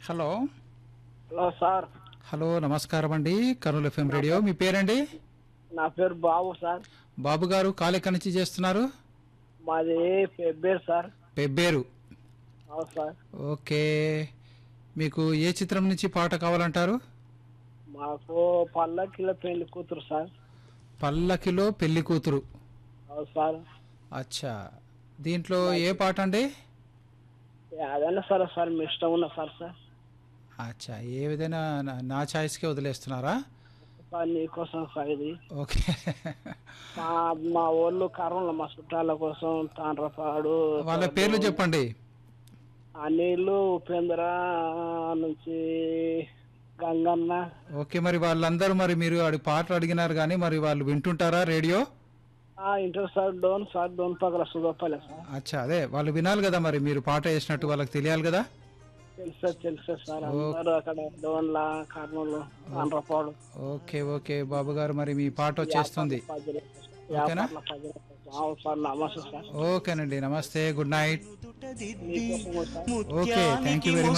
Hello hello sir hello నమస్కారం అండి Kurnool FM radio మీ పేరండి నా పేరు బాబు సార్ బాబు గారు కాల్ ఎక్కడి నుంచి చేస్తున్నారు మాది పెబ్బేరు సార్ పెబ్బేరు అవును సార్ ఓకే మీకు ఏ చిత్రం నుంచి పాట కావాలంటారు మాకు పల్లకిలో పెళ్లి కూతురు సార్ పల్లకిలో పెళ్లి కూతురు అవును సార్ అచ్చా దీంట్లో ఏ పాట అండి అదన్నా సరే సార్ మీ ఇష్టం ఉన్న సార్ సార్ అచ్చా ఏ విధంగా నా- నా ఛాయిస్కే వదిలేస్తున్నారా సార్ నీకోసం సార్ ఇది ఓకే మా మా ఊళ్ళు కరోనా మా చుట్టాల కోసం తాండ్రపాడు వాళ్ళ పేర్లు చెప్పండి అనిలు ఉపేంద్ర నుంచి గంగన్న ఓకే మరి వాళ్ళందరూ మరి మీరు అడి పాటలు అడిగినారు కానీ మరి వాళ్ళు వింటుంటారా రేడియో ఆ, inter sir Dhone sir Dhone పగల సుగప్పలే సార్ అచ్చా అదే వాళ్ళు వినాలి కదా మరి మీరు పాట వేసినట్టు వాళ్ళకి తెలియాలి కదా తెలుసా తెలుసా సార్ అందరూ అక్కడ డోన్లా కర్నూలు తాండ్రపాడు ఓకే ఓకే బాబు గారు మరి మీ పాట వచ్చేస్తుంది ఓకేనా? అవును సార్ నమస్తే సార్ ఓకేనండి నమస్తే గుడ్ నైట్ మీకోసం sir okay thank you very much